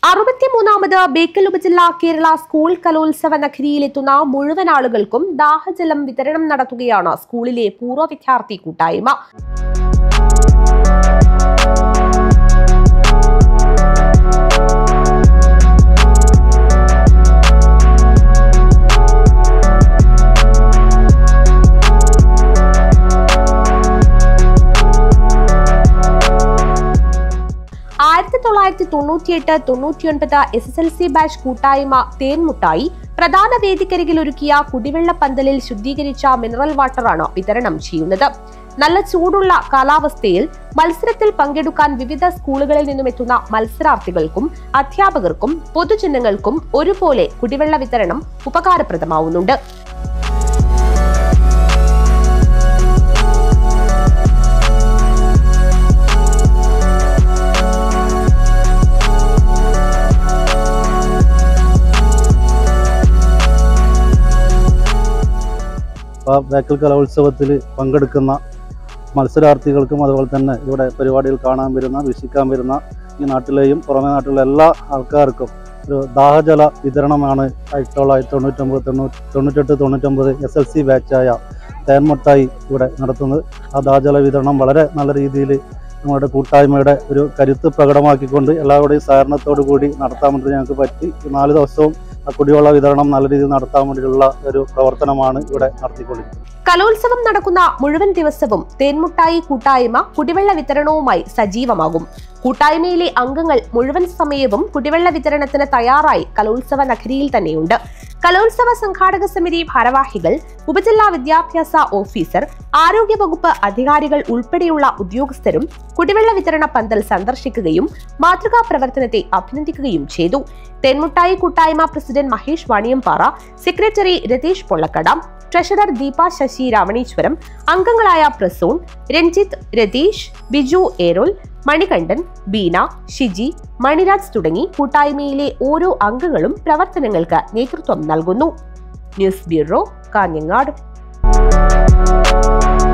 അറുപത്തിമൂന്നാമത് ബേക്കൽ ഉപജില്ല കേരള സ്കൂൾ കലോത്സവ നഗരിയിലെത്തുന്ന മുഴുവൻ ആളുകൾക്കും ദാഹജലം വിതരണം നടത്തുകയാണ് സ്കൂളിലെ പൂർവ്വ വിദ്യാർത്ഥി കൂട്ടായ്മ ആയിരത്തി തൊള്ളായിരത്തി തൊണ്ണൂറ്റിയെട്ട് തൊണ്ണൂറ്റിയൊൻപത് S S L C batch കൂട്ടായ്മ തേൻമുട്ടായി പ്രധാന വേദിക്കരികിൽ ഒരുക്കിയ കുടിവെള്ള പന്തലിൽ ശുദ്ധീകരിച്ച മിനറൽ വാട്ടറാണ് വിതരണം ചെയ്യുന്നത് നല്ല ചൂടുള്ള കാലാവസ്ഥയിൽ മത്സരത്തിൽ പങ്കെടുക്കാൻ വിവിധ സ്കൂളുകളിൽ നിന്നും എത്തുന്ന മത്സരാർത്ഥികൾക്കും അധ്യാപകർക്കും പൊതുജനങ്ങൾക്കും ഒരുപോലെ കുടിവെള്ള വിതരണം ഉപകാരപ്രദമാവുന്നുണ്ട് അപ്പോൾ ബേക്കൽ കലോത്സവത്തിൽ പങ്കെടുക്കുന്ന മത്സരാർത്ഥികൾക്കും അതുപോലെ തന്നെ ഇവിടെ പരിപാടികൾ കാണാൻ വരുന്ന വീക്ഷിക്കാൻ വരുന്ന ഈ നാട്ടിലെയും പുറമെ നാട്ടിലെ എല്ലാ ആൾക്കാർക്കും ഒരു ദാഹജല വിതരണമാണ് ആയിരത്തി തൊള്ളായിരത്തി തൊണ്ണൂറ്റൊമ്പത് തൊണ്ണൂറ്റി തൊണ്ണൂറ്റെട്ട് തൊണ്ണൂറ്റൊമ്പത് എസ് എൽ സി ബാച്ചായ തേൻമുട്ടായി ഇവിടെ നടത്തുന്നത് ആ ദാഹജല വിതരണം വളരെ നല്ല രീതിയിൽ നമ്മുടെ കൂട്ടായ്മയുടെ ഒരു കരുത്ത് പ്രകടമാക്കിക്കൊണ്ട് എല്ലാവരുടെയും സഹകരണത്തോടു കൂടി നടത്താൻ വേണ്ടി ഞങ്ങൾക്ക് പറ്റി ഈ നാല് ദിവസവും ആ കുടിവെള്ള വിതരണം നല്ല രീതിയിൽ നടത്താൻ വേണ്ടിയുള്ള ഒരു പ്രവർത്തനമാണ് ഇവിടെ നടത്തിക്കൊണ്ടിരിക്കുന്നത് കലോത്സവം നടക്കുന്ന മുഴുവൻ ദിവസവും തേൻമുട്ടായി കൂട്ടായ്മ കുടിവെള്ള വിതരണവുമായി സജീവമാകും കൂട്ടായ്മയിലെ അംഗങ്ങൾ മുഴുവൻ സമയവും കുടിവെള്ള വിതരണത്തിന് തയ്യാറായി കലോത്സവ നഗരിയിൽ തന്നെയുണ്ട് കലോത്സവ സംഘാടക സമിതി ഭാരവാഹികൾ ഉപജില്ലാ വിദ്യാഭ്യാസ ഓഫീസർ ആരോഗ്യവകുപ്പ് അധികാരികൾ ഉൾപ്പെടെയുള്ള ഉദ്യോഗസ്ഥരും കുടിവെള്ള വിതരണ പന്തൽ സന്ദർശിക്കുകയും മാതൃകാ പ്രവർത്തനത്തെ അഭിനന്ദിക്കുകയും ചെയ്തു തെന്മുട്ടായി കൂട്ടായ്മ president Mahesh Vaniyampara secretary Ratheesh Pollakkada treasurer Deepa Sasi Ramaneeswaram അംഗങ്ങളായ പ്രസൂൺ രഞ്ജിത്ത് രതീഷ് ബിജു ഏരോൽ മണികണ്ഠൻ ബീന ഷിജി മണിരാജ് തുടങ്ങി കൂട്ടായ്മയിലെ ഓരോ അംഗങ്ങളും പ്രവർത്തനങ്ങൾക്ക് നേതൃത്വം നൽകുന്നു ന്യൂസ് ബ്യൂറോ കാഞ്ഞങ്ങാട്